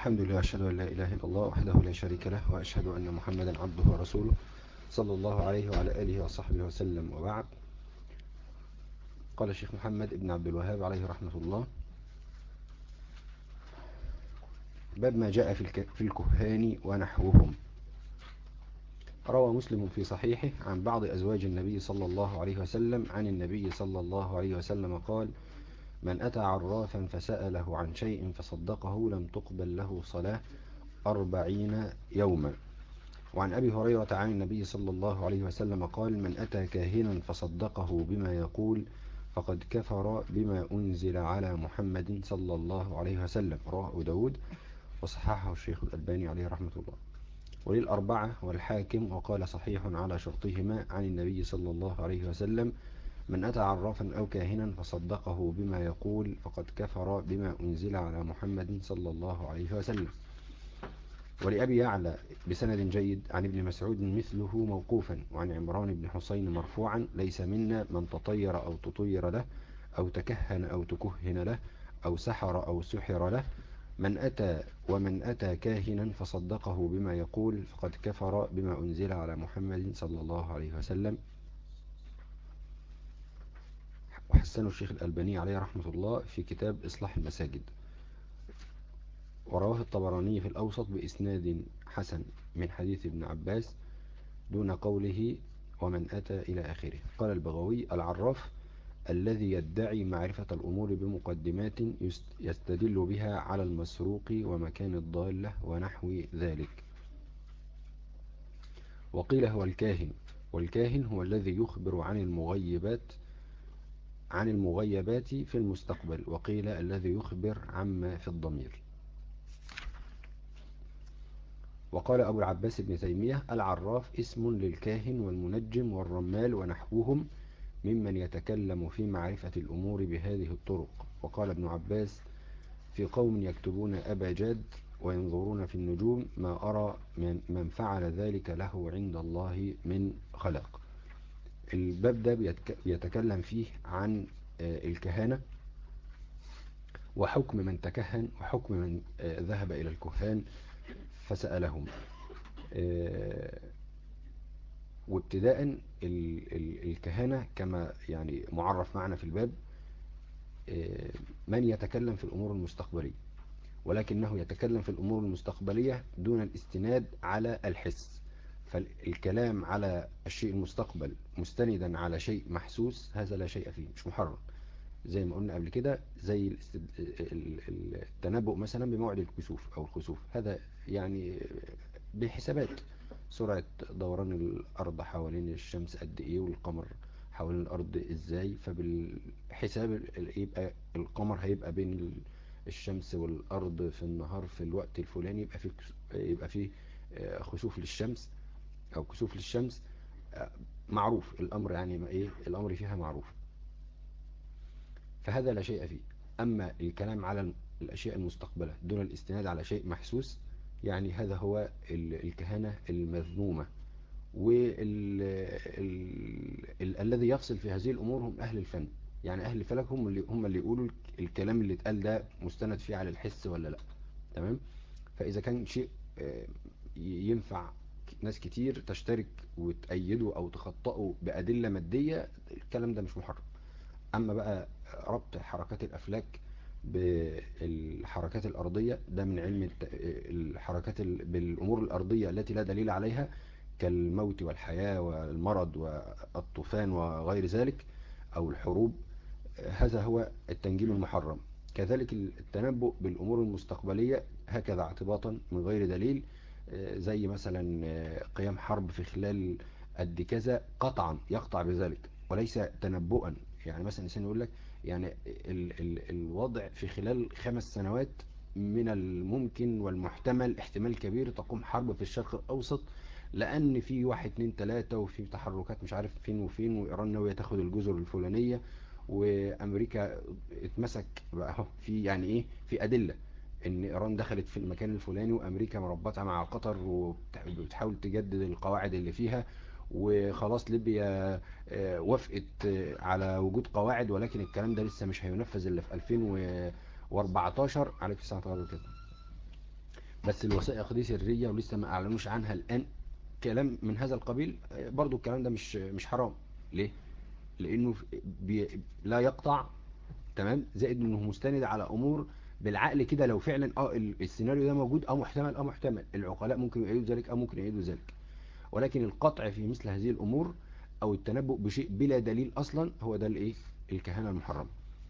الحمد لله أشهد أن لا إله إلا الله وحده لا شريك له وأشهد أن محمدا عبده ورسوله صلى الله عليه وعلى آله وصحبه وسلم وبعد قال الشيخ محمد بن عبد الوهاب عليه رحمة الله باب ما جاء في الكهان ونحوهم روى مسلم في صحيحه عن بعض أزواج النبي صلى الله عليه وسلم عن النبي صلى الله عليه وسلم قال من أتى عرافا فسأله عن شيء فصدقه لم تقبل له صلاة أربعين يوما وعن أبي هريرة عن النبي صلى الله عليه وسلم قال من أتى كاهنا فصدقه بما يقول فقد كفر بما أنزل على محمد صلى الله عليه وسلم رواه داود وصححه الشيخ الألباني عليه رحمة الله وللأربعة والحاكم وقال صحيح على شرطهما عن النبي صلى الله عليه وسلم من أتى عرافا أو كاهنا فصدقه بما يقول فقد كفر بما أنزل على محمد صلى الله عليه وسلم ولأبي يعلى بسند جيد عن ابن مسعود مثله موقوفا وعن عمران بن حسين مرفوعا ليس منا من تطير أو تطير له أو تكهن أو تكهن له أو سحر أو سحر له من أتى ومن أتى كاهنا فصدقه بما يقول فقد كفر بما أنزل على محمد صلى الله عليه وسلم وحسنه الشيخ الألباني عليه رحمة الله في كتاب إصلاح المساجد ورواه الطبراني في الأوسط بإسناد حسن من حديث ابن عباس دون قوله ومن أتى إلى آخره قال البغوي العراف الذي يدعي معرفة الأمور بمقدمات يستدل بها على المسروق ومكان الضالة ونحو ذلك وقيل هو الكاهن والكاهن هو الذي يخبر عن المغيبات عن المغيبات في المستقبل وقيل الذي يخبر عما في الضمير وقال أبو العباس بن تيمية العراف اسم للكاهن والمنجم والرمال ونحوهم ممن يتكلم في معرفة الأمور بهذه الطرق وقال ابن عباس في قوم يكتبون أبا جاد وينظرون في النجوم ما أرى من فعل ذلك له عند الله من خلق الباب ده بيتكلم فيه عن آه، الكهانة وحكم من تكهن وحكم من آه، ذهب إلى الكهان فسألهم آه، وابتداء الكهانة كما يعني معرف معنا في الباب من يتكلم في الأمور المستقبلية ولكنه يتكلم في الأمور المستقبلية دون الاستناد على الحس فالكلام على الشيء المستقبل مستندا على شيء محسوس هذا لا شيء فيه مش محرم زي ما قلنا قبل كده زي التنبؤ مثلا بموعد الكسوف أو الخسوف هذا يعني بحسابات سرعة دوران الأرض حوالين الشمس قد إيه والقمر حوالين الأرض إزاي فبالحساب يبقى القمر هيبقى بين الشمس والأرض في النهار في الوقت الفلاني يبقى فيه يبقى فيه خسوف للشمس أو كسوف للشمس معروف الأمر يعني ما إيه الأمر فيها معروف فهذا لا شيء فيه أما الكلام على الأشياء المستقبلة دون الاستناد على شيء محسوس يعني هذا هو الكهنة المذمومة والذي يفصل في هذه الأمور هم أهل الفن يعني أهل الفلك هم اللي, هم اللي يقولوا الكلام اللي اتقال ده مستند فيه على الحس ولا لا تمام فإذا كان شيء آه، ينفع ناس كتير تشترك وتأيده أو تخطئه بأدلة مادية الكلام ده مش محرم أما بقى ربط حركات الأفلاك بالحركات الأرضية ده من علم الحركات بالأمور الأرضية التي لا دليل عليها كالموت والحياة والمرض والطوفان وغير ذلك أو الحروب هذا هو التنجيم المحرم كذلك التنبؤ بالأمور المستقبلية هكذا اعتباطا من غير دليل زي مثلا قيام حرب في خلال قد كذا قطعا يقطع بذلك وليس تنبؤا يعني مثلا الإنسان يقول لك يعني ال ال الوضع في خلال خمس سنوات من الممكن والمحتمل احتمال كبير تقوم حرب في الشرق الأوسط لأن في واحد اتنين تلاتة وفي تحركات مش عارف فين وفين وإيران ناوية تاخد الجزر الفلانية وأمريكا اتمسك بقى في يعني إيه في أدلة ان ايران دخلت في المكان الفلاني وامريكا مربطة مع قطر وبتحاول تجدد القواعد اللي فيها وخلاص ليبيا آه، وافقت على وجود قواعد ولكن الكلام ده لسه مش هينفذ الا في 2014 عليك الساعة كده بس الوثائق دي سرية ولسه ما اعلنوش عنها الان كلام من هذا القبيل برضو الكلام ده مش مش حرام ليه لانه بي لا يقطع تمام زائد انه مستند على امور بالعقل كده لو فعلا اه السيناريو ده موجود اه محتمل اه محتمل العقلاء ممكن يعيدوا ذلك اه ممكن يعيدوا ذلك ولكن القطع في مثل هذه الامور او التنبؤ بشيء بلا دليل اصلا هو ده الايه الكهانة المحرمة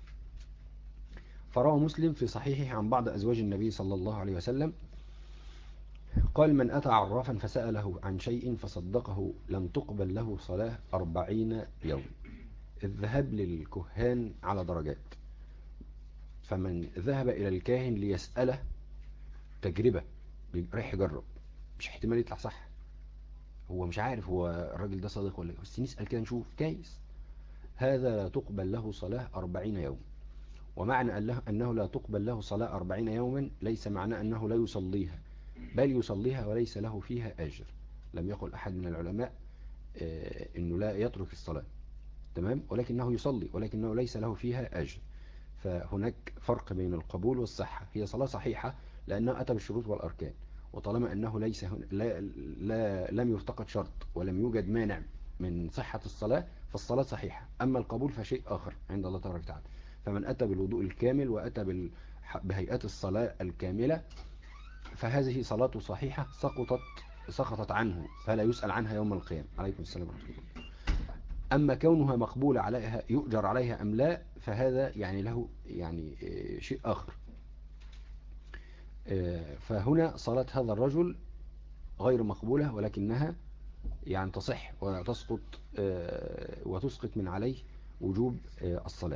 فروى مسلم في صحيحه عن بعض أزواج النبي صلى الله عليه وسلم قال من أتى عرافا فسأله عن شيء فصدقه لم تقبل له صلاة أربعين يوم الذهاب للكهان على درجات فمن ذهب إلى الكاهن ليسأله تجربة رايح يجرب مش احتمال يطلع صح هو مش عارف هو الراجل ده صادق ولا بس نسأل كده نشوف كويس هذا لا تقبل له صلاة أربعين يوم ومعنى أنه لا تقبل له صلاة أربعين يوما ليس معنى أنه لا يصليها بل يصليها وليس له فيها أجر لم يقل أحد من العلماء أنه لا يترك الصلاة تمام ولكنه يصلي ولكنه ليس له فيها أجر فهناك فرق بين القبول والصحة هي صلاة صحيحة لأنها أتى بالشروط والأركان وطالما أنه ليس لا لا لم يفتقد شرط ولم يوجد مانع من صحة الصلاة فالصلاة صحيحة أما القبول فشيء آخر عند الله تبارك وتعالى فمن أتى بالوضوء الكامل وأتى بهيئات الصلاة الكاملة فهذه صلاته صحيحة سقطت سقطت عنه فلا يسأل عنها يوم القيامة عليكم السلام ورحمة الله أما كونها مقبولة عليها يؤجر عليها أم لا فهذا يعني له يعني شيء آخر فهنا صلاة هذا الرجل غير مقبولة ولكنها يعني تصح وتسقط وتسقط من عليه وجوب الصلاة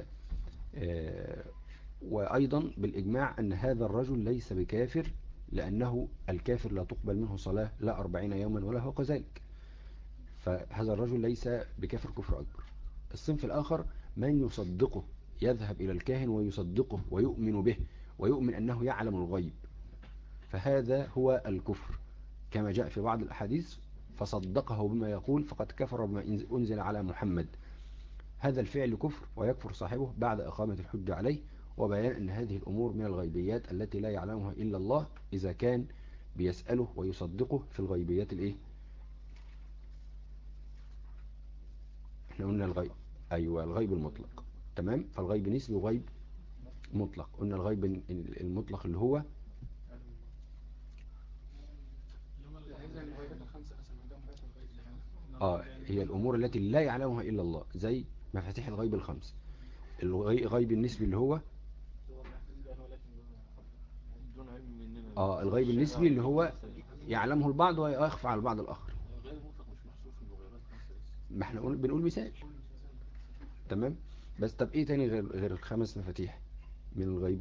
وأيضا بالإجماع أن هذا الرجل ليس بكافر لأنه الكافر لا تقبل منه صلاة لا أربعين يوما ولا هو كذلك فهذا الرجل ليس بكافر كفر أكبر الصنف الآخر من يصدقه يذهب إلى الكاهن ويصدقه ويؤمن به ويؤمن أنه يعلم الغيب فهذا هو الكفر كما جاء في بعض الأحاديث فصدقه بما يقول فقد كفر بما أنزل على محمد هذا الفعل كفر ويكفر صاحبه بعد إقامة الحجة عليه وبيان أن هذه الأمور من الغيبيات التي لا يعلمها إلا الله إذا كان بيسأله ويصدقه في الغيبيات الإيه؟ احنا قلنا الغيب أيوة الغيب المطلق تمام فالغيب نسبي وغيب مطلق قلنا الغيب المطلق اللي هو اه هي الأمور التي لا يعلمها إلا الله زي مفاتيح الغيب الخمس الغيب النسبي اللي هو اه الغيب النسبي اللي هو يعلمه البعض ويخفى على البعض الآخر ما احنا بنقول مثال تمام بس طب ايه تاني غير غير الخمس مفاتيح من الغيب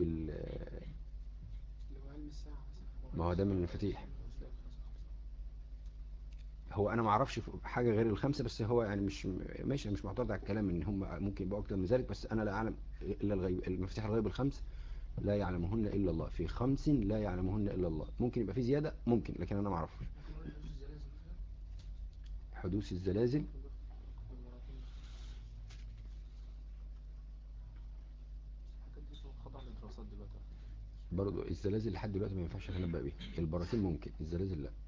ما هو ده من المفاتيح هو انا ما اعرفش حاجه غير الخمسه بس هو يعني مش ماشي مش معترض على الكلام ان هم ممكن يبقوا اكتر من ذلك بس انا لا اعلم الا الغيب المفاتيح الغيب الخمس لا يعلمهن الا الله في خمس لا يعلمهن الا الله ممكن يبقى في زياده ممكن لكن انا ما اعرفش حدوث الزلازل برضو الزلازل لحد دلوقتي ما ينفعش اتنبأ بيها البراكين ممكن الزلازل لا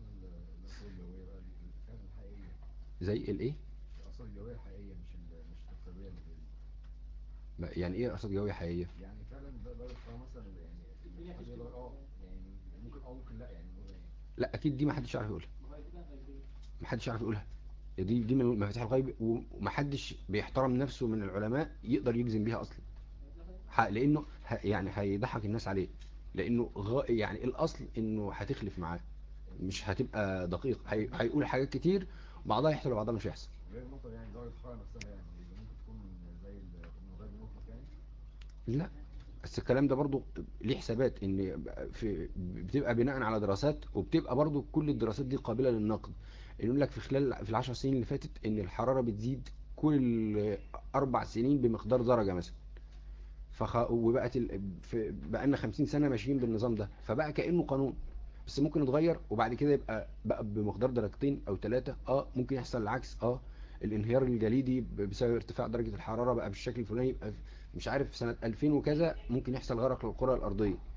زي الايه الارصاد الجويه الحقيقيه مش مش التقريبيه يعني ايه ارصاد جويه حقيقيه يعني فعلا درجه حراره مثلا يعني اه يعني ممكن اه ممكن لا يعني لا اكيد دي ما حدش يعرف يقولها ما حدش يعرف يقولها دي دي من مفاتيح الغيب وما حدش بيحترم نفسه من العلماء يقدر يجزم بيها اصلا لانه يعني هيضحك الناس عليه لانه غ... يعني الاصل انه هتخلف معاه مش هتبقى دقيق هي... هيقول حاجات كتير بعضها يحصل وبعضها مش هيحصل غير النقطه يعني درجه الحراره نفسها يعني ممكن تكون زي الغيب المطلق يعني لا بس الكلام ده برضو ليه حسابات ان في بتبقى بناء على دراسات وبتبقى برضو كل الدراسات دي قابلة للنقد يقول لك في خلال في العشر سنين اللي فاتت ان الحرارة بتزيد كل اربع سنين بمقدار درجة مثلا فخ... وبقت ال... في... بقالنا 50 سنة ماشيين بالنظام ده فبقى كأنه قانون بس ممكن يتغير وبعد كده يبقى بقى بمقدار درجتين او ثلاثة اه ممكن يحصل العكس اه الانهيار الجليدي بسبب ارتفاع درجة الحرارة بقى بالشكل الفلاني يبقى مش عارف سنة 2000 وكذا ممكن يحصل غرق للقرى الأرضية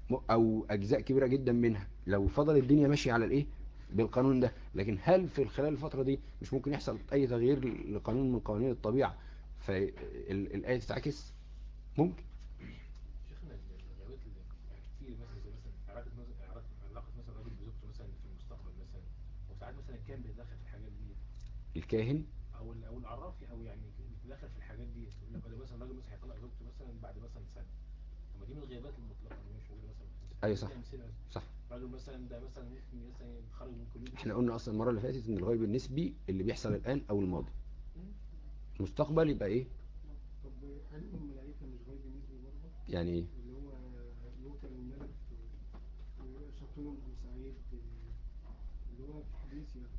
م- او اجزاء كبيرة جدا منها لو فضل الدنيا ماشية على الايه بالقانون ده لكن هل في خلال الفترة دي مش ممكن يحصل اي تغيير لقانون من قوانين الطبيعة فالآية تتعكس ممكن شيخنا الغيابات اللي يعني كتير مثلا زي مثلا علاقة مثلا علاقة علاقة مثلا راجل بزوجته مثلا في المستقبل مثلا وساعات مثلا كان بيتدخل في الحاجات دي الكاهن او ال- او العرافي او يعني بيتدخل في الحاجات دي يقول لك ده مثلا راجل مثلا هيطلق زوجته مثلا بعد مثلا سنة طب ما دي من الغيابات المطلقة اللي مش موجودة مثلا في الإنسان. أيوة دي صح. أمثلة مثلا. صح راجل مثلا ده مثلا ممكن مثلا يتخرج من كلية احنا قلنا اصلا المرة اللي فاتت ان الغيب النسبي اللي بيحصل الان او الماضي مستقبل يبقى ايه طب هل الملائكة مش غيب نسبي برضه؟ يعني ايه اللي هو يوكل الملك شطون بن سعيد اللي هو في حديث يعني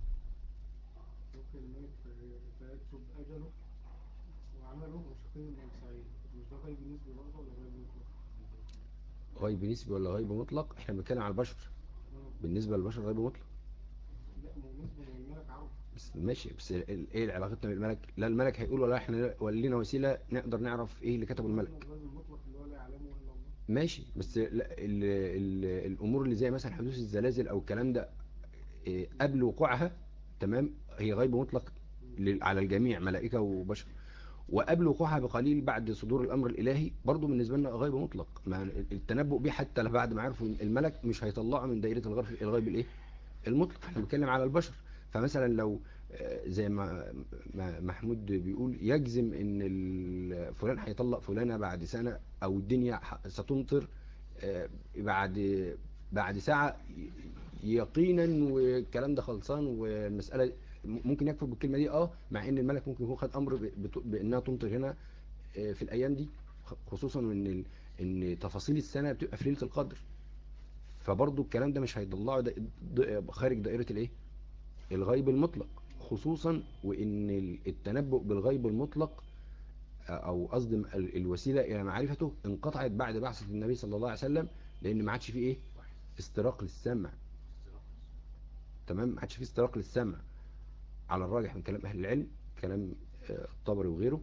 يوكل الملك في- فيكتب أجله وعمله وشقي بن سعيد مش ده غيب نسبي برضه ولا غيب مطلق؟ غيب نسبي ولا غيب مطلق احنا بنتكلم على البشر آه. بالنسبة للبشر غيب مطلق لا ما هو نسبة ما الملك عرف بس ماشي بس ال- ايه علاقتنا بالملك لا الملك هيقول ولا احنا ولا لينا وسيلة نقدر نعرف ايه اللي كتبه الملك الغيب المطلق اللي هو لا يعلمه إلا الله ماشي بس لا ال ال الامور اللي زي مثلا حدوث الزلازل او الكلام ده إيه، قبل وقوعها تمام هي غيب مطلق لل- على الجميع ملائكة وبشر وقبل وقوعها بقليل بعد صدور الامر الالهي برضو بالنسبة لنا غيب مطلق ما التنبؤ بيه حتى لو بعد ما عرفوا الملك مش هيطلعه من دائرة الغيب الغيب الايه المطلق احنا بنتكلم على البشر فمثلا لو آه، زي ما ما محمود بيقول يجزم ان ال- فلان هيطلق فلانة بعد سنة او الدنيا ح- ستمطر آه، بعد بعد ساعة ي- يقينا والكلام ده خلصان والمسألة ممكن يكفر بالكلمة دي اه مع ان الملك ممكن يكون خد امر ب- بت- بانها تمطر هنا آه، في الايام دي خصوصا ان ال- ان تفاصيل السنة بتبقى في ليلة القدر فبرضو الكلام ده مش هيطلعه دا- د- خارج دائرة الايه الغيب المطلق خصوصا وان ال- التنبؤ بالغيب المطلق او قصد ال- الوسيلة الى معرفته انقطعت بعد بعثة النبي صلى الله عليه وسلم لان ما عادش فيه ايه استراق للسمع تمام ما عادش فيه استراق للسمع على الراجح من كلام اهل العلم كلام آه، الطبري وغيره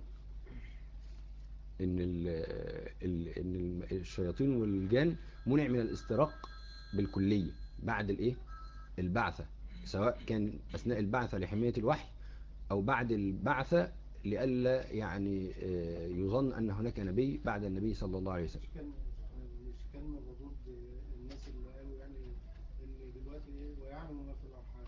ان ال ال ان ال- الشياطين والجان منع من الاستراق بالكلية بعد الايه البعثة سواء كان اثناء البعثة لحماية الوحي او بعد البعثة لئلا يعني آه، يظن ان هناك نبي بعد النبي صلى الله عليه وسلم مش كان مش كان من ردود الناس اللي قالوا يعني اللي دلوقتي ايه ويعلم ما في الارحام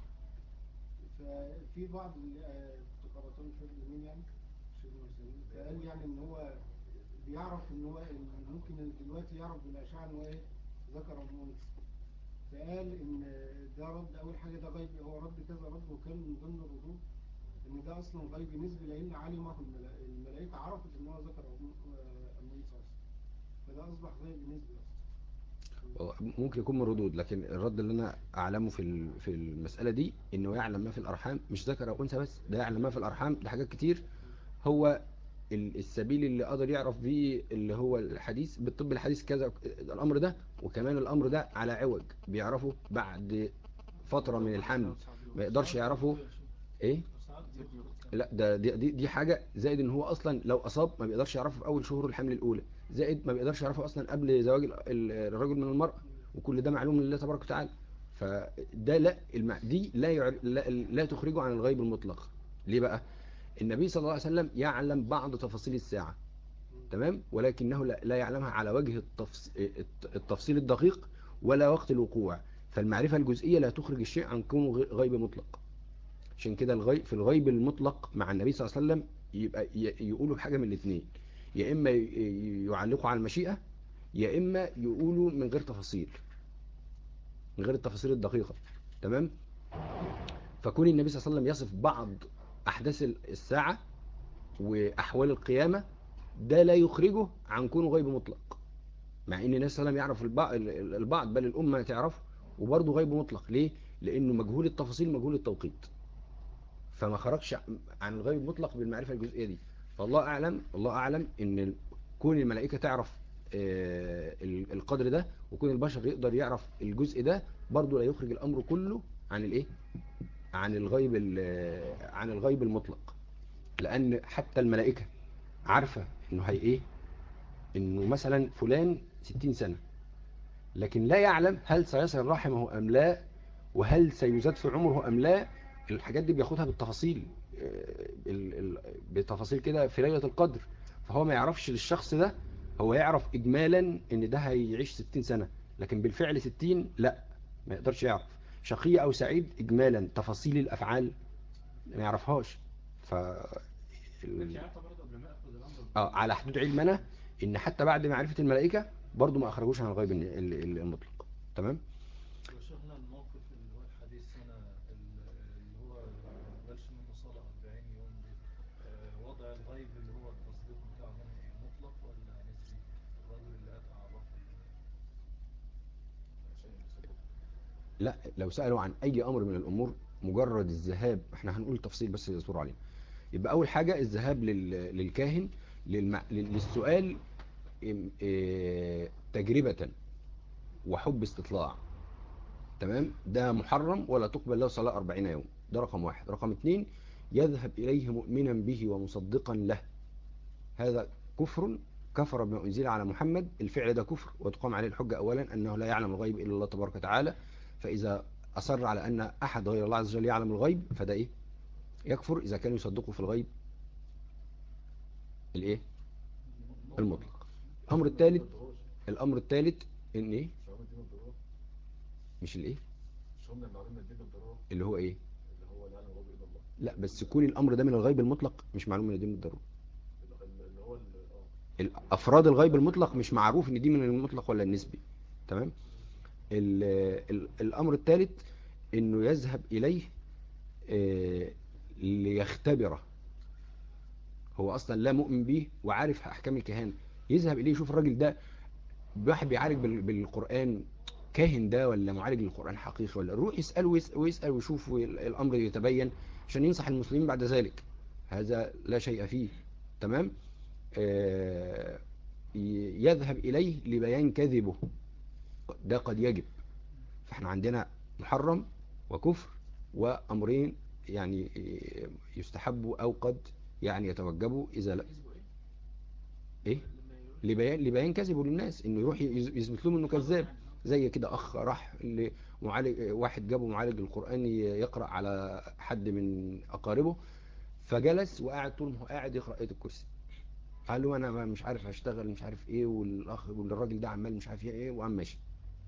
ففي بعض اللي آه، كنت قرأتهم مش فاكر مين يعني الشيخ المسلمين فقال يعني ان هو بيعرف ان هو إن ممكن دلوقتي يعرف بالاشعه ان هو ايه ذكر او انثى فقال ان ده رد اول حاجه ده غيب هو رد كذا رد وكان من ضمن الردود ان ده اصلا غيب نسبي لان علمه الملا- الملائكه عرفت ان هو ذكر او أو انثى اصلا فده اصبح غيب نسبي اصلا ممكن يكون من ردود لكن الرد اللي انا اعلمه في ال- في المسألة دي انه يعلم ما في الارحام مش ذكر او انثى بس ده يعلم ما في الارحام ده حاجات كتير هو ال- السبيل اللي قدر يعرف بيه اللي هو الحديث بالطب الحديث كذا الامر ده وكمان الامر ده على عوج بيعرفه بعد فترة من الحمل ما يقدرش يعرفه ايه لا ده دي, دي, دي حاجة زائد ان هو اصلا لو اصاب ما بيقدرش يعرفه في اول شهور الحمل الاولى زائد ما بيقدرش يعرفه اصلا قبل زواج ال- ال- الرجل من المرأة وكل ده معلوم لله تبارك وتعالى فده لا المع... دي لا, يعر... لا لا تخرجه عن الغيب المطلق ليه بقى النبي صلى الله عليه وسلم يعلم بعض تفاصيل الساعة تمام ولكنه لا لا يعلمها على وجه التفص... الت- التفصيل الدقيق ولا وقت الوقوع فالمعرفة الجزئية لا تخرج الشيء عن كونه غ- غيب مطلق عشان كده الغيب في الغيب المطلق مع النبي صلى الله عليه وسلم يبقى ي- يقولوا بحاجة من الاثنين يا إما ي- ي- يعلقوا على المشيئة يا إما يقولوا من غير تفاصيل من غير التفاصيل الدقيقة تمام فكون النبي صلى الله عليه وسلم يصف بعض أحداث الساعة وأحوال القيامة ده لا يخرجه عن كونه غيب مطلق مع ان الناس صلى الله عليه وسلم يعرف البعض, البعض بل الأمة تعرفه وبرضه غيب مطلق ليه؟ لأنه مجهول التفاصيل مجهول التوقيت فما خرجش عن الغيب المطلق بالمعرفة الجزئية دي فالله أعلم الله أعلم ان كون الملائكة تعرف آه، القدر ده وكون البشر يقدر يعرف الجزء ده برضه لا يخرج الأمر كله عن الايه عن الغيب ال- عن الغيب المطلق لأن حتى الملائكة عارفة انه هي ايه انه مثلا فلان 60 سنة لكن لا يعلم هل سيصل رحمه أم لا وهل سيزاد في عمره أم لا الحاجات دي بياخدها بالتفاصيل آه، ال- ال- بتفاصيل كده في ليلة القدر فهو ما يعرفش للشخص ده هو يعرف إجمالا إن ده هيعيش 60 سنة لكن بالفعل 60 لا ما يقدرش يعرف شقي أو سعيد إجمالا تفاصيل الأفعال ما يعرفهاش ف مش عارفه برضه قبل ما اخد الامر اه على حدود علمنا ان حتى بعد معرفة الملائكة برضو ما اخرجوش عن الغيب ال- ال- المطلق تمام وشفنا الموقف اللي هو الحديث هنا اللي هو بلش منه صلاة 40 يوم دي آه، وضع الغيب اللي هو التصديق بتاعه هنا ايه مطلق ولا نسبي الرجل اللي أتى عرف لا لو سألوا عن اي امر من الامور مجرد الذهاب احنا هنقول تفصيل بس يصبروا علينا يبقى اول حاجة الذهاب لل... للكاهن للمع... لل- للسؤال ام- اه، تجربة وحب استطلاع تمام ده محرم ولا تقبل له صلاة 40 يوم ده رقم واحد رقم اتنين يذهب إليه مؤمنا به ومصدقا له هذا كفر كفر بما أنزل على محمد الفعل ده كفر وتقام عليه الحجة أولا أنه لا يعلم الغيب إلا الله تبارك وتعالى فإذا أصر على أن أحد غير الله عز وجل يعلم الغيب فده إيه يكفر إذا كان يصدقه في الغيب الإيه المطلق الأمر الثالث الأمر الثالث إن إيه مش هم الدين بالضرورة مش الإيه مش هم اللي علمنا الدين بالضرورة اللي هو إيه اللي هو لا يعلم الغيب إلا الله لا بس كون الأمر ده من الغيب المطلق مش معلوم من دين بالضرورة اللي- اللي هو ال- اه ال- أفراد الغيب المطلق مش معروف إن دي من المطلق ولا النسبي تمام ال ال الأمر الثالث إنه يذهب إليه آه، ليختبره هو أصلا لا مؤمن به وعارف أحكام الكهانة يذهب إليه يشوف الراجل ده واحد بيعالج بال- بالقرآن كاهن ده ولا معالج للقرآن حقيقي ولا يروح يسأل ويسأل, ويسأل ويشوف وال- الأمر يتبين عشان ينصح المسلمين بعد ذلك هذا لا شيء فيه تمام آه، ي- يذهب إليه لبيان كذبه ده قد يجب فاحنا عندنا محرم وكفر وأمرين يعني آه، يستحبوا أو قد يعني يتوجبوا إذا لا إيه لبيان لبيان كذبه للناس انه يروح يز- يثبت لهم انه كذاب زي كده اخ راح لمعالج واحد جابه معالج القرآن ي- يقرأ على حد من اقاربه فجلس وقعد طول ما هو قاعد يقرأ آية الكرسي قال له انا مش عارف هشتغل مش عارف ايه والاخ والراجل ده عمال مش عارف ايه وقام ماشي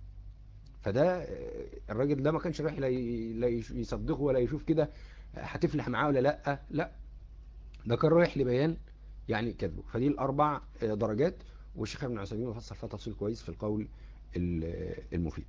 فده آه، الراجل ده ما كانش رايح لا ي- لا يش- يصدقه ولا يشوف كده هتفلح معاه ولا لا لا ده كان رايح لبيان يعني كذبه فدي الأربع آه، درجات والشيخ ابن عثيمين فصل فيها تفصيل كويس في القول ال- المفيد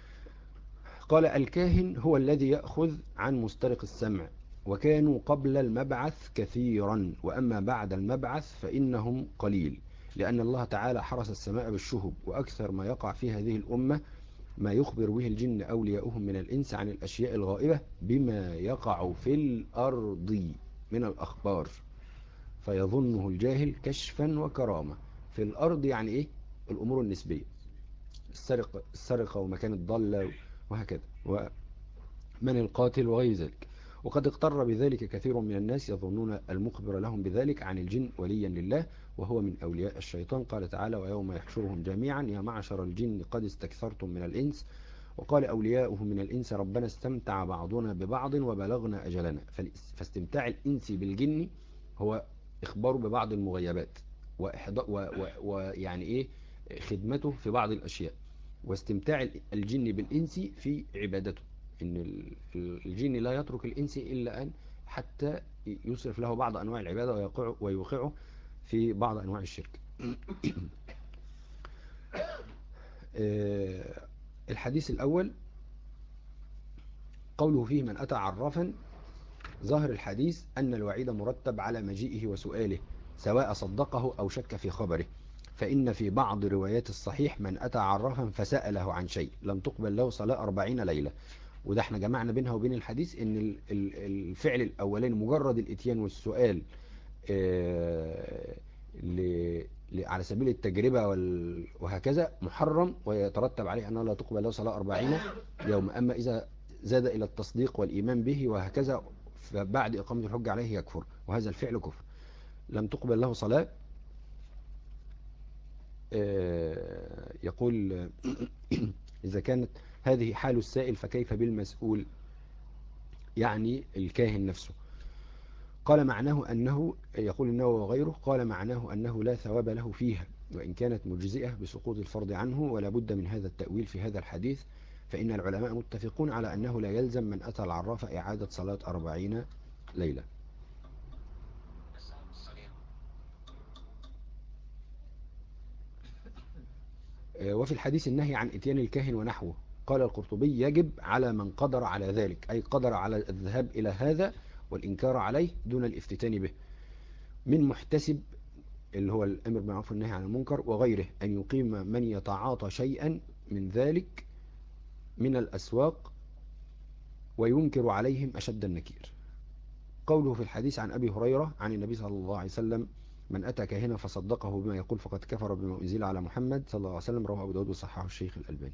قال الكاهن هو الذي يأخذ عن مسترق السمع وكانوا قبل المبعث كثيرا وأما بعد المبعث فإنهم قليل لأن الله تعالى حرس السماء بالشهب وأكثر ما يقع في هذه الأمة ما يخبر به الجن أولياؤهم من الإنس عن الأشياء الغائبة بما يقع في الأرض من الأخبار فيظنه الجاهل كشفا وكرامة في الأرض يعني إيه الأمور النسبية السرقة, السرقة ومكان الضالة وهكذا ومن القاتل وغير ذلك وقد اقتر بذلك كثير من الناس يظنون المخبر لهم بذلك عن الجن وليا لله وهو من أولياء الشيطان قال تعالى ويوم يحشرهم جميعا يا معشر الجن قد استكثرتم من الإنس وقال أولياؤه من الإنس ربنا استمتع بعضنا ببعض وبلغنا أجلنا فالاس- فاستمتاع الإنس بالجن هو إخباره ببعض المغيبات وإحضاء- و- و- ويعني إيه خدمته في بعض الأشياء واستمتاع ال- الجن بالإنس في عبادته إن ال- ال- الجن لا يترك الإنس إلا أن حتى يصرف له بعض أنواع العبادة ويقع ويوقعه في بعض أنواع الشرك آه، الحديث الأول قوله فيه من أتى عرافا ظاهر الحديث أن الوعيد مرتب على مجيئه وسؤاله سواء صدقه أو شك في خبره فإن في بعض روايات الصحيح من أتى عرافا فسأله عن شيء لم تقبل له صلاة أربعين ليلة وده احنا جمعنا بينها وبين الحديث ان ال- ال- الفعل الأولاني مجرد الاتيان والسؤال آه، ل- ل- على سبيل التجربة وال- وهكذا محرم ويترتب عليه أنه لا تقبل له صلاة أربعين يوم أما إذا زاد إلى التصديق والإيمان به وهكذا فبعد إقامة الحجة عليه يكفر وهذا الفعل كفر لم تقبل له صلاة آه، يقول إذا كانت هذه حال السائل فكيف بالمسؤول يعني الكاهن نفسه قال معناه أنه يقول إنه وغيره قال معناه أنه لا ثواب له فيها وإن كانت مجزئة بسقوط الفرض عنه ولا بد من هذا التأويل في هذا الحديث فإن العلماء متفقون على أنه لا يلزم من أتى العراف إعادة صلاة أربعين ليلة آه، وفي الحديث النهي عن اتيان الكاهن ونحوه قال القرطبي يجب على من قدر على ذلك أي قدر على الذهاب إلى هذا والإنكار عليه دون الافتتان به من محتسب اللي هو الأمر بالمعروف والنهي عن المنكر وغيره أن يقيم من يتعاطى شيئا من ذلك من الأسواق وينكر عليهم أشد النكير قوله في الحديث عن أبي هريرة عن النبي صلى الله عليه وسلم من أتى كاهنا فصدقه بما يقول فقد كفر بما أنزل على محمد صلى الله عليه وسلم رواه أبو داود وصححه الشيخ الألباني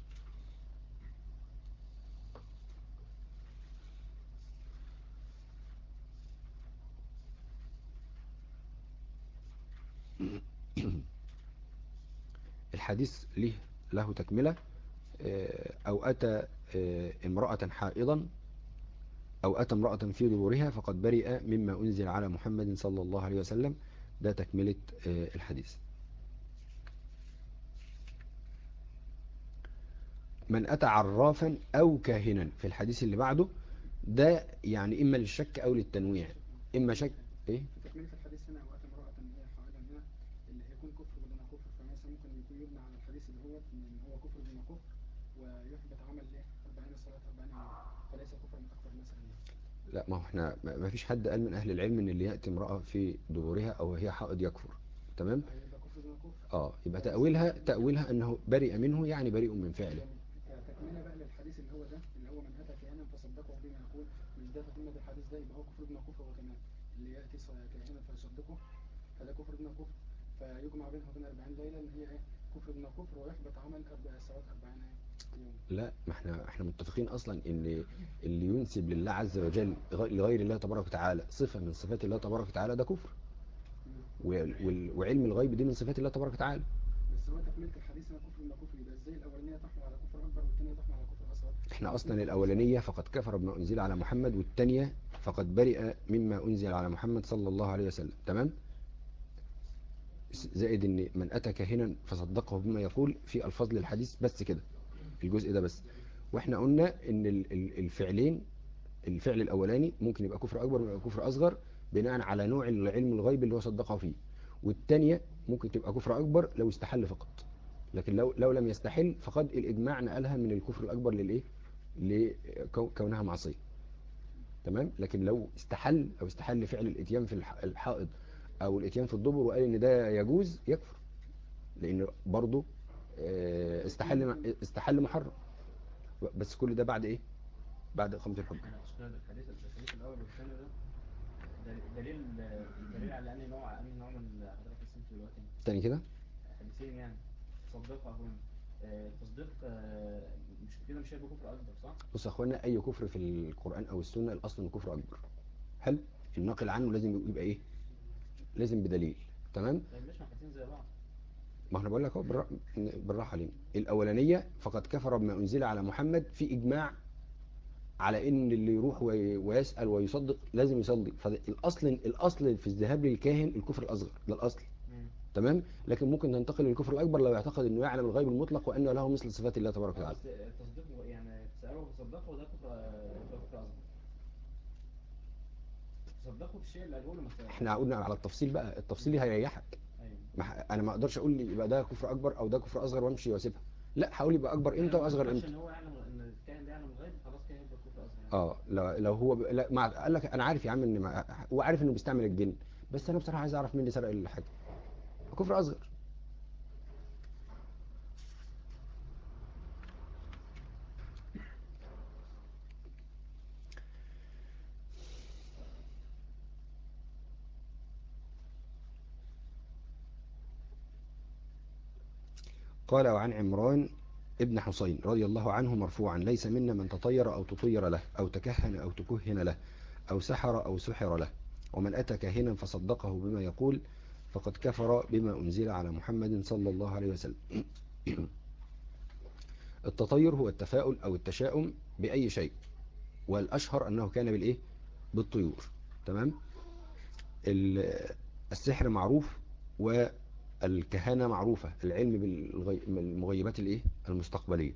الحديث له له تكملة آه، أو أتى آه، امرأة حائضا أو أتى امرأة في دبورها فقد برئ مما أنزل على محمد صلى الله عليه وسلم ده تكملة آه، الحديث من أتى عرافا أو كاهنا في الحديث اللي بعده ده يعني إما للشك أو للتنويع إما شك إيه؟ تكملة الحديث هنا وقت امرأة هي حائضا هنا اللي هيكون كفر بدون كفر فمثلا ممكن يكون يبنى على الحديث اللي هو ان هو كفر دون كفر ويحبط عمل ايه 40 صلاة 40 يوم فليس كفرا اكبر مثلا يعني. لا ما هو احنا ما ما فيش حد قال من أهل العلم إن اللي يأتي امرأة في دبورها أو هي حائض يكفر تمام هيبقى كفر دون كفر اه يبقى تأويلها تأويلها أنه برئ منه يعني بريء من فعله جميل. تكملة بقى للحديث اللي هو ده اللي هو من أتى كاهنا فصدقه بما يقول مش ده تكملة الحديث ده يبقى هو كفر دون كفر هو كمان اللي يأتي ص- كاهنا فيصدقه فده كفر دون كفر فيجمع بينها وبين 40 ليلة ان هي ايه كفر دون كفر ويحبط عمل أربع صلاة 40 يوم لا ما احنا احنا متفقين اصلا ان اللي ينسب لله عز وجل غ- لغير الله تبارك وتعالى صفة من صفات الله تبارك وتعالى ده كفر وال- وال- وعلم الغيب دي من صفات الله تبارك وتعالى بس هو تكملة الحديث هنا كفر دون كفر يبقى ازاي الأولانية تحمل على كفر أكبر والثانية تحمل على كفر أصغر احنا اصلا الاولانية فقد كفر بما انزل على محمد والتانية فقد برئ مما انزل على محمد صلى الله عليه وسلم تمام زائد ان من اتى كاهنا فصدقه بما يقول في الفاظ للحديث بس كده في الجزء ده بس واحنا قلنا ان ال- ال- الفعلين الفعل الاولاني ممكن يبقى كفر اكبر ويبقى كفر اصغر بناء على نوع العلم الغيب اللي هو صدقه فيه والتانية ممكن تبقى كفر اكبر لو استحل فقط لكن لو لو لم يستحل فقد الاجماع نقلها من الكفر الاكبر للايه لكونها معصيه تمام لكن لو استحل او استحل فعل الاتيان في الح- الحائض او الاتيان في الدبر وقال ان ده يجوز يكفر لان برضه آه، استحل استحل محرم بس كل ده بعد ايه بعد اقامه الحكم أستاذ الحديث الحديث الأول والثاني ده دل- دليل دليل على أنهي نوع أنهي نوع من اللي حضرتك رسمته دلوقتي تاني كده حديثين يعني تصدقه هنا آه، تصديق آه، مش كده مش هيبقى كفر أكبر صح؟ بص يا اخوانا اي كفر في القران او السنه الاصل انه كفر اكبر حلو الناقل عنه لازم يبقى ايه لازم بدليل تمام طيب مش حاجتين زي بعض ما احنا بقول لك اهو بالرا- بالراحه علينا الاولانيه فقد كفر بما انزل على محمد في اجماع على ان اللي يروح وي- ويسال ويصدق لازم يصلي فالاصل الاصل في الذهاب للكاهن الكفر الاصغر ده الاصل مم. تمام لكن ممكن تنتقل للكفر الاكبر لو يعتقد انه يعلم الغيب المطلق وانه له مثل صفات الله تبارك وتعالى بس تصديق يعني تسأله وتصدقه وده كفر آه، ده كفر أصغر تصدقه في الشيء اللي قاله له مثلا احنا قلنا على التفصيل بقى التفصيل هيريحك أيوه ما ح- انا ما اقدرش اقول لي يبقى ده كفر اكبر او ده كفر اصغر وامشي واسيبها لا هقول يبقى اكبر امتى واصغر امتى عشان هو يعلم ان الكائن ده يعلم الغيب خلاص كده يبقى كفر اصغر يعني. اه لو, لو هو ب... لا مع... قال لك انا عارف يا عم ان ما... هو عارف انه بيستعمل الجن بس انا بصراحه عايز اعرف مين اللي سرق الحاجه كفر اصغر قال وعن عمران ابن حسين رضي الله عنه مرفوعا ليس منا من تطير أو تطير له أو تكهن أو تكهن له أو سحر أو سحر له ومن أتى كاهنا فصدقه بما يقول فقد كفر بما أنزل على محمد صلى الله عليه وسلم التطير هو التفاؤل أو التشاؤم بأي شيء والأشهر أنه كان بالإيه؟ بالطيور تمام ال- السحر معروف والكهانة معروفة العلم بالغي- بالمغيبات الإيه؟ المستقبلية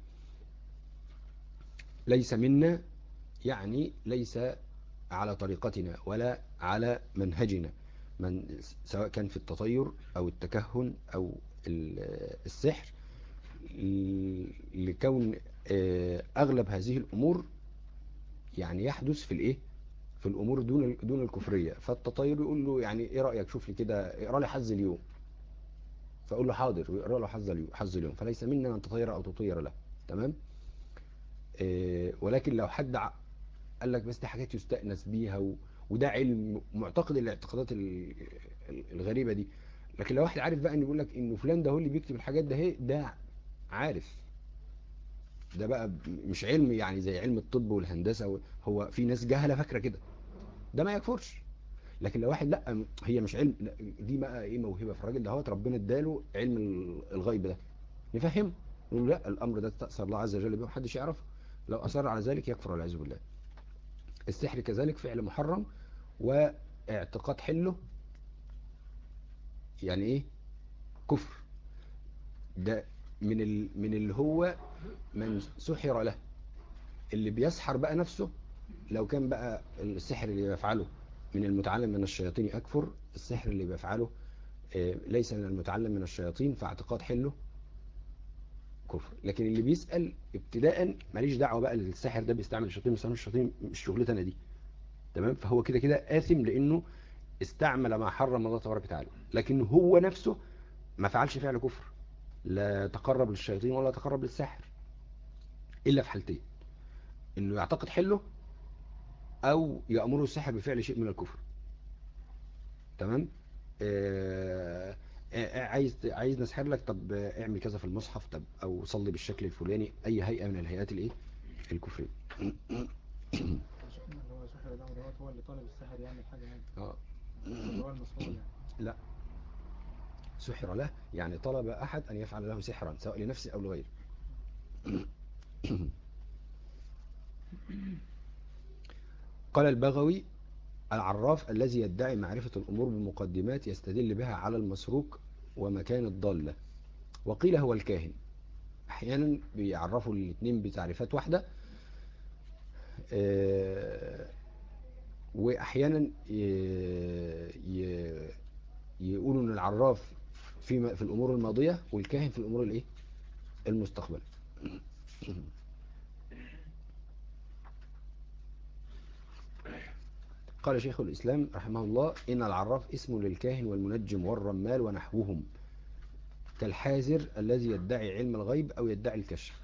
ليس منا يعني ليس على طريقتنا ولا على منهجنا من سواء كان في التطير أو التكهن أو ال- السحر ل- لكون آه، أغلب هذه الأمور يعني يحدث في الإيه في الأمور دون دون الكفرية فالتطير يقول له يعني إيه رأيك شوف لي كده اقرا لي حظ اليوم فأقول له حاضر ويقرا له حظ اليوم حظ اليوم فليس منا من تطير أو تطير له تمام آه، ولكن لو حد ع- قال لك بس دي حاجات يستأنس بيها و... وده علم معتقد الاعتقادات ال- ال- الغريبة دي لكن لو واحد عارف بقى ان يقول لك انه فلان ده هو اللي بيكتب الحاجات ده هي ده عارف ده بقى ب- مش علم يعني زي علم الطب والهندسة و- هو في ناس جهلة فاكرة كده ده ما يكفرش لكن لو واحد لا هي مش علم لا، دي بقى ايه موهبة في الراجل ده هو ربنا اداله علم ال- الغيب ده نفهمه نقول له لا الامر ده استأثر الله عز وجل به محدش يعرفه لو اصر على ذلك يكفر والعياذ بالله السحر كذلك فعل محرم واعتقاد حله يعني ايه كفر ده من ال... من اللي هو من سحر له اللي بيسحر بقى نفسه لو كان بقى السحر اللي بيفعله من المتعلم من الشياطين يكفر السحر اللي بيفعله آه، ليس من المتعلم من الشياطين فاعتقاد حله كفر لكن اللي بيسأل ابتداء ماليش دعوة بقى الساحر ده بيستعمل الشياطين بيستعمل الشياطين مش شغلتي انا دي تمام فهو كده كده آثم لأنه استعمل ما حرم الله تبارك وتعالى لكن هو نفسه ما فعلش فعل كفر لا تقرب للشياطين ولا تقرب للسحر إلا في حالتين إنه يعتقد حله أو يأمره السحر بفعل شيء من الكفر تمام آه آه، عايز عايز نسحر لك طب آه، اعمل كذا في المصحف طب او صلي بالشكل الفلاني اي هيئة من الهيئات الايه الكفرية شفنا اللي هو سحر ده ودوت هو اللي طالب السحر يعمل حاجة يعني اه اللي هو المسحور يعني لا سحر له يعني طلب أحد أن يفعل له سحرا سواء لنفسه أو لغيره قال البغوي العراف الذي يدعي معرفة الأمور بمقدمات يستدل بها على المسروق ومكان الضالة وقيل هو الكاهن أحيانا بيعرفوا الاثنين بتعريفات واحدة آه، وأحيانا ي- ي- يقولوا ان العراف في في الامور الماضيه والكاهن في الامور الايه المستقبل قال شيخ الاسلام رحمه الله ان العراف اسم للكاهن والمنجم والرمال ونحوهم كالحازر الذي يدعي علم الغيب او يدعي الكشف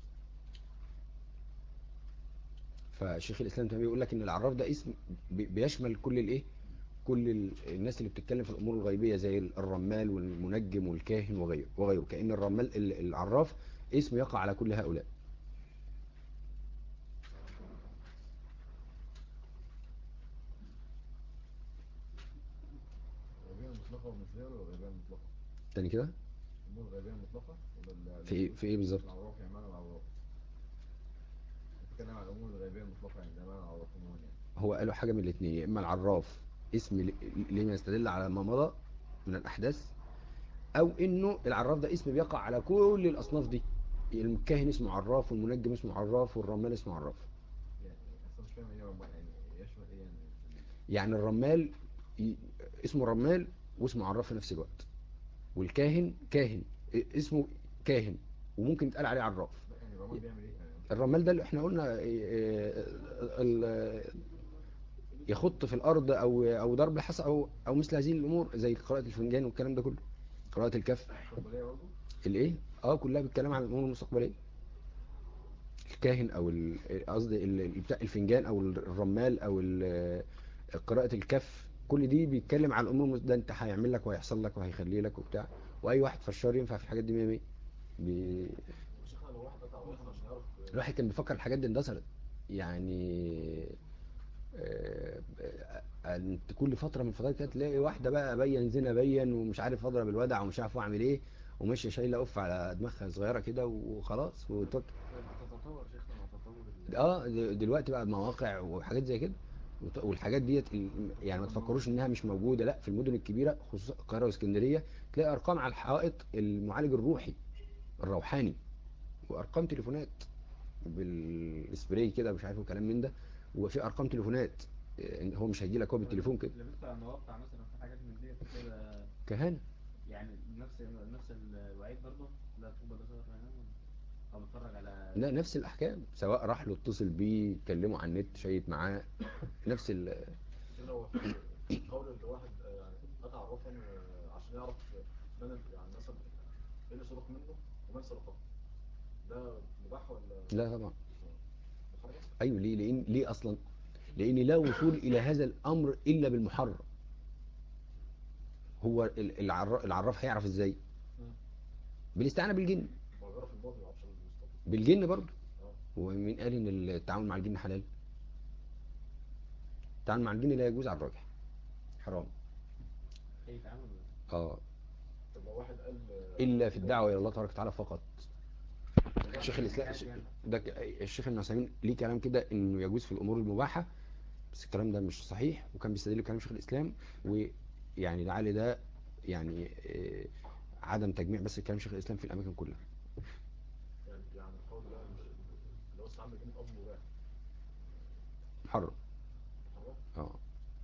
فشيخ الاسلام تيميه بيقول لك ان العراف ده اسم بي- بيشمل كل الايه كل ال- الناس اللي بتتكلم في الامور الغيبيه زي الرمال والمنجم والكاهن وغيره وغيره كأن الرمال ال- العراف اسم يقع على كل هؤلاء الغيبية المطلقة والمثلية ولا الغيبية المطلقة؟ تاني كده الأمور الغيبية المطلقة ولا ال- في ايه في ايه بالظبط العراف يعني معنى العراف بتتكلم عن الأمور الغيبية المطلقة يعني ده معنى العراف عموما يعني هو قالوا حاجه من الاثنين يا اما العراف اسم ل- لما يستدل على ما مضى من الاحداث او انه العراف ده اسم بيقع على كل الاصناف دي الكاهن اسمه عراف والمنجم اسمه عراف والرمال اسمه عراف يعني أصلا مش فاهم إيه ربنا يعني يشمل إيه يعني يعني الرمال ي- اسمه رمال واسمه عراف في نفس الوقت والكاهن كاهن اسمه كاهن وممكن يتقال عليه عراف لا يعني الرماد بيعمل إيه؟ يعني الرمال ده اللي احنا قلنا إيه، إيه، ال- يخط في الارض او او ضرب الحصى او او مثل هذه الامور زي قراءة الفنجان والكلام ده كله قراءة الكف مستقبلية برضه؟ الايه اه كلها بتتكلم عن الامور المستقبليه الكاهن او ال- قصدي ال- ال- بتاع الفنجان او الرمال او ال- قراءة الكف كل دي بيتكلم عن الامور المس- ده انت هيعمل لك وهيحصل لك وهيخلي لك وبتاع واي واحد فشار ينفع في الحاجات دي 100 100 بي... شيخنا لو واحد قطع واحد عشان يعرف الواحد كان بيفكر الحاجات دي اندثرت يعني آه، انت كل فترة من الفترات كده تلاقي واحدة بقى بين زنا بين ومش عارف اضرب الودع ومش عارف اعمل ايه وماشية شايلة قف على دماغها صغيرة كده وخلاص وتوكل تتطور شيخنا مع تطور ال- اه د- دلوقتي بقى مواقع وحاجات زي كده وت- والحاجات ديت ال- يعني ما تفكروش انها مش موجوده لا في المدن الكبيره خصوصا القاهره واسكندريه تلاقي ارقام على الحائط المعالج الروحي الروحاني وارقام تليفونات بالسبراي كده مش عارف كلام من ده وفي ارقام تليفونات إن هو مش هيجي لك هو بالتليفون كده لبست على مواقع مثلا في حاجات من ديت كده كهانه يعني نفس نفس الوعيد برضه لا تقبل صغر هنا او بتفرج على لا نفس الاحكام سواء راح له اتصل بيه كلمه على النت شيت معاه نفس ال شيخنا هو قول اللي واحد آه، يعني قطع الرقم آه، عشان يعرف من ال- يعني مثلا ايه اللي سرق منه ومن سرقه ده مباح ولا لا طبعا محرم؟ ايوه ليه لان ليه اصلا لان لا وصول الى هذا الامر الا بالمحرم هو ال- العر- العراف هيعرف ازاي بالاستعانه بالجن هو بيعرف الماضي ما يعرفش المستقبل بالجن برضه اه ومين قال ان التعامل مع الجن حلال التعامل مع الجن لا يجوز على الراجح حرام اي تعامل اه طب لو واحد قال آه، الا في الدعوه الى الله تبارك وتعالى فقط الشيخ الاسلام ده ك- الشيخ ابن عثيمين ليه كلام كده انه يجوز في الامور المباحه بس الكلام ده مش صحيح وكان بيستدل بكلام شيخ الاسلام ويعني لعل ده يعني آه، عدم تجميع بس كلام شيخ الاسلام في الاماكن كلها يعني يعني القول ده مش اللي هو استعمل جنيه اب مباح محرم محرم؟ اه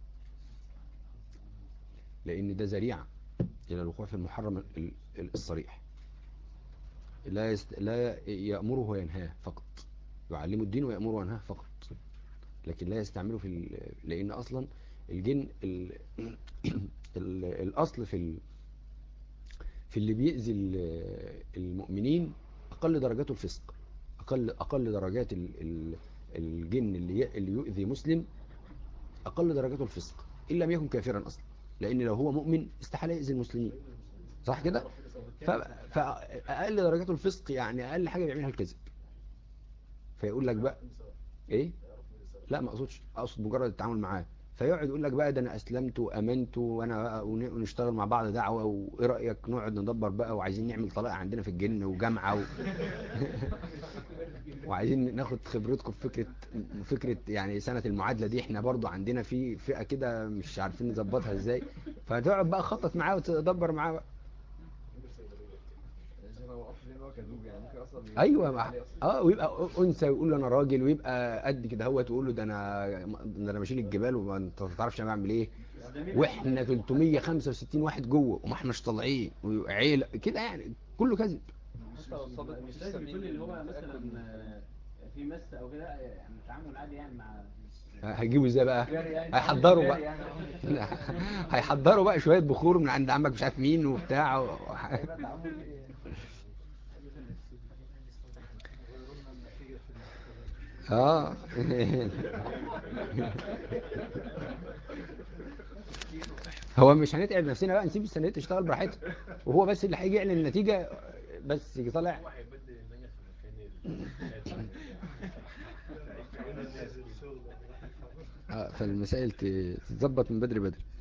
لان ده ذريعه الى الوقوع في المحرم ال- ال- الصريح لا يست... لا يأمره وينهاه فقط يعلمه الدين ويأمره وينهاه فقط لكن لا يستعمله في ال... لأن أصلا الجن ال... ال... الأصل في ال... في اللي بيأذي ال- المؤمنين أقل درجاته الفسق أقل أقل درجات ال... ال... الجن اللي ي... اللي يؤذي مسلم أقل درجاته الفسق إن لم يكن كافرا أصلا لأن لو هو مؤمن استحال يأذي المسلمين صح كده ف... فأقل درجاته الفسق يعني أقل حاجة بيعملها الكذب فيقول لك بقى إيه لا ما اقصدش اقصد مجرد التعامل معاه فيقعد يقول لك بقى ده انا اسلمت وامنت وانا بقى ون- ونشتغل مع بعض دعوه وايه رايك نقعد ندبر بقى وعايزين نعمل طلاق عندنا في الجن وجامعه و... وعايزين ناخد خبرتكم في فكره فكره يعني سنه المعادله دي احنا برضو عندنا في فئه كده مش عارفين نظبطها ازاي فتقعد بقى خطط معاه وتدبر معاه بقى شيخنا هو اصلا ان هو كذوب يعني ممكن اصلا يبقى ايوه مع... عليه أصلاً. اه ويبقى انثى ويقول له انا راجل ويبقى قد كده هوت ويقول له ده انا ده انا بشيل الجبال وانت ما تعرفش انا بعمل ايه واحنا 365 واحد جوه وما احناش طالعين وعيله كده يعني كله كذب مش لازم يكون اللي هو مثلا آه، في مس او كده يعني تعامل عادي يعني مع هيجيبوا ازاي بقى هيحضروا بقى هيحضروا بقى شويه بخور من عند عمك مش عارف مين وبتاع و... غيروا لنا النتيجة في الانتخابات اه هو مش هنتعب نفسنا بقى نسيب السنة تشتغل براحتها وهو بس اللي هيجي يعلن النتيجة بس يجي طالع هو هيبدل المانجا في مكان ننزل الشغل راح يتحرك. آه، فالمسائل ت- تتظبط من بدري بدري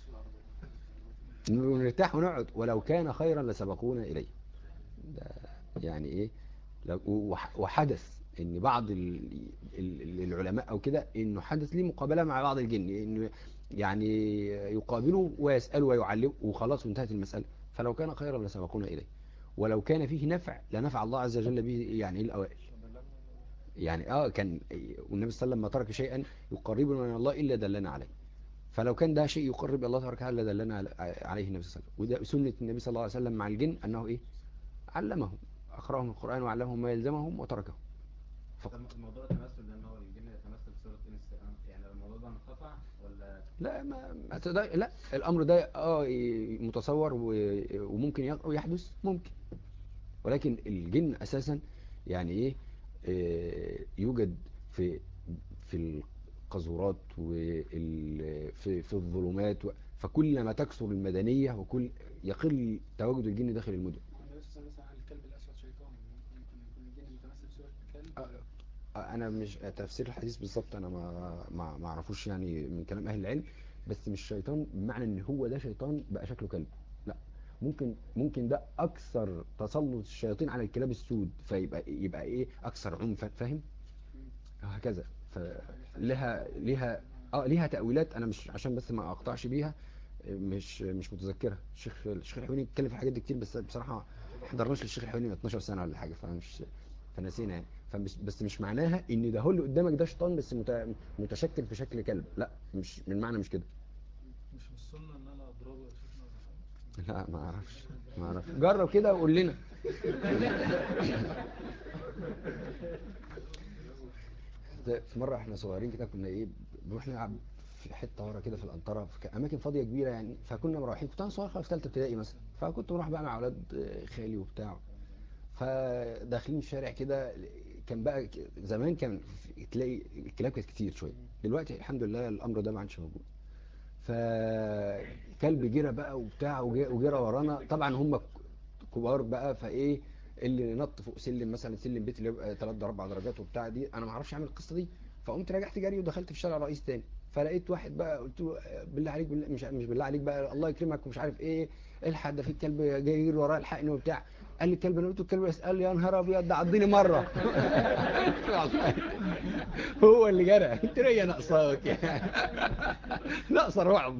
نرتاح ونقعد ولو كان خيرا لسبقونا إليه ده يعني إيه لو- وح- وحدث ان بعض ال- ال- العلماء او كده انه حدث ليه مقابله مع بعض الجن انه يعني يقابلوا ويسالوا ويعلموا وخلاص وانتهت المساله فلو كان خيرا لسبقونا اليه ولو كان فيه نفع لنفع الله عز وجل به يعني إيه الاوائل يعني اه كان والنبي صلى الله عليه وسلم ما ترك شيئا يقربنا من الله الا دلنا عليه فلو كان ده شيء يقرب الله تبارك وتعالى دلنا على- عليه النبي صلى الله عليه وسلم وده سنه النبي صلى الله عليه وسلم مع الجن انه ايه علمهم اقراهم القران وعلمهم ما يلزمهم وتركهم فقط طب الموضوع التمثل ده ان هو الجن يتمثل في صورة انس يعني الموضوع ده انقطع ولا لا ما, ما تقدر لا الامر ده اه متصور و- وممكن يق- يحدث ممكن ولكن الجن اساسا يعني ايه آه، يوجد في في القاذورات وفي في الظلمات و- فكلما تكثر المدنية وكل يقل تواجد الجن داخل المدن النبي صلى الله عليه وسلم قال الكلب الاسود شيطان ممكن يكون الجن متمثل في صورة كلب انا مش تفسير الحديث بالظبط انا ما ما ما اعرفوش يعني من كلام اهل العلم بس مش شيطان بمعنى ان هو ده شيطان بقى شكله كلب لا ممكن ممكن ده اكثر تسلط الشياطين على الكلاب السود فيبقى يبقى ايه اكثر عنفا فاهم وهكذا فلها لها اه ليها تأويلات انا مش عشان بس ما اقطعش بيها مش مش متذكرها الشيخ الشيخ الحويني اتكلم في الحاجات دي كتير بس بصراحه ما حضرناش للشيخ الحويني من 12 سنه ولا حاجه فمش فنسينا يعني فمش بس مش معناها ان ده هو اللي قدامك ده شيطان بس مت- متشكل في شكل كلب لا مش من معنى مش كده مش من السنة ان انا اضربه يا شيخنا ولا حاجة لا ما اعرفش ما اعرفش جرب كده وقول لنا ده في مره احنا صغيرين كده كنا ايه بنروح نلعب في حته ورا كده في الانطره في اماكن فاضيه كبيره يعني فكنا مروحين كنت انا صغير خالص في ثالثه ابتدائي مثلا فكنت بروح بقى مع اولاد خالي وبتاع فداخلين الشارع كده كان بقى ك- زمان كان في- تلاقي الكلاب كانت كتير شويه دلوقتي الحمد لله الامر ده ما عادش موجود فكلب جرى بقى وبتاع وجا- وجرى ورانا طبعا هم كبار بقى فايه اللي نط فوق سلم مثلا سلم بيت اللي يبقى 3 4 درجات وبتاع دي انا ما اعرفش اعمل القصه دي فقمت رجعت جري ودخلت في شارع رئيس تاني فلقيت واحد بقى قلت له بالله عليك بالله مش مش بالله عليك بقى الله يكرمك ومش عارف ايه الحق ده في كلب جاي يجري ورايا الحقني وبتاع قال لي الكلب انا قلت له الكلب بس قال لي يا نهار ابيض ده عضني مره هو اللي جرى قلت له يا ناقصاك ناقصه رعب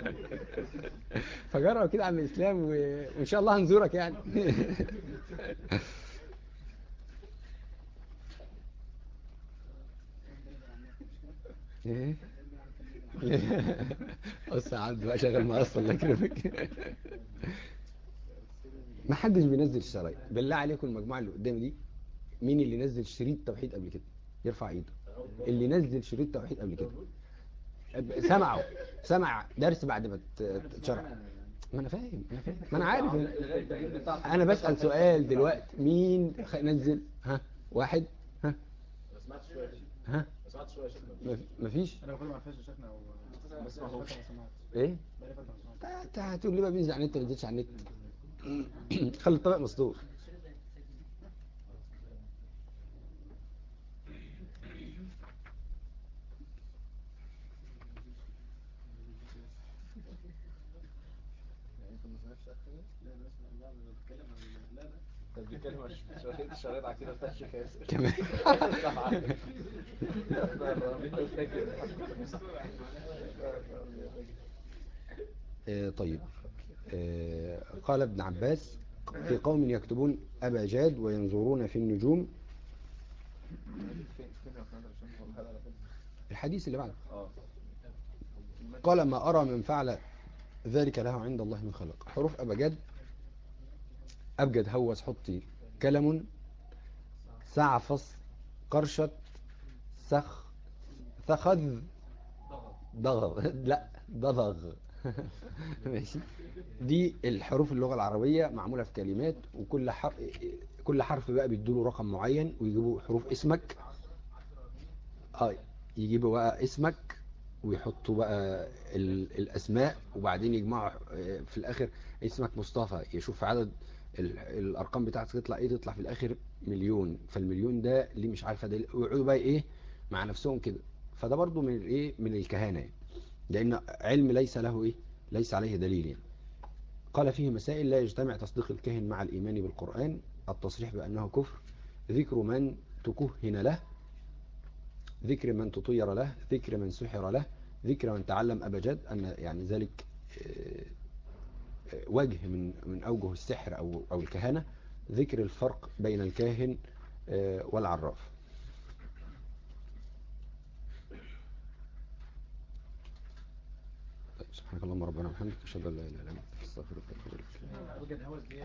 فجرب كده عم الاسلام و... وان شاء الله هنزورك يعني ايه بص يا عبد بقى شغال مقص الله يكرمك ما حدش بينزل الشرايط بالله عليكم المجموعه اللي قدامي دي مين اللي نزل شريط توحيد قبل كده يرفع ايده اللي نزل شريط توحيد قبل كده سمعوا سمع درس بعد ما ت- اتشرح ما انا فاهم انا فاهم ما انا عارف انا بسأل سؤال دلوقتي مين خ- نزل ها واحد ها ما سمعتش شويه يا شيخ. ها ما سمعتش شويه يا شيخ. مف- مفيش انا بقول ما فيش شيخنا و ما سمعتش. ايه بقالي فتره ما سمعتش تا- تا- هتقول لي بقى بينزل على النت ما بينزلش على النت خلي الطبق مسطور يعني انت ما سمعتش اخر لا انا اسمع لا انا بتكلم عن لا لا طب بيتكلم عن شريط شريط عقيده بتاع الشيخ ياسر كمان آه، طيب آه، قال ابن عباس في قوم يكتبون أبا جاد وينظرون في النجوم فين فين يا فندم عشان والله هذا على فين الحديث اللي بعده اه قال ما أرى من فعل ذلك له عند الله من خلق حروف أبجد أبجد هوس حطي كلم سعفص قرشت سخ ثخذ ضغط لا ضغغ ماشي دي الحروف اللغة العربية معمولة في كلمات وكل حرف كل حرف بقى بيدوله رقم معين ويجيبوا حروف اسمك اه يجيبوا بقى اسمك ويحطوا بقى ال- الاسماء وبعدين يجمعوا آه، في الاخر اسمك مصطفى يشوف عدد ال- الارقام بتاعتك تطلع ايه تطلع في الاخر مليون فالمليون ده ليه مش عارفه ده ويقعدوا بقى ايه مع نفسهم كده فده برضو من الايه من الكهانه يعني لان علم ليس له ايه ليس عليه دليل يعني قال فيه مسائل لا يجتمع تصديق الكاهن مع الايمان بالقران التصريح بانه كفر ذكر من تكهن له ذكر من تطير له ذكر من سحر له ذكر من تعلم أبجد أن يعني ذلك آه، آه، وجه من من أوجه السحر أو أو الكهنة ذكر الفرق بين الكاهن آه، والعراف طيب، سبحانك اللهم ربنا وبحمدك أشهد أن لا إله إلا أنت أستغفرك وأتوب إليك ابجد هوس دي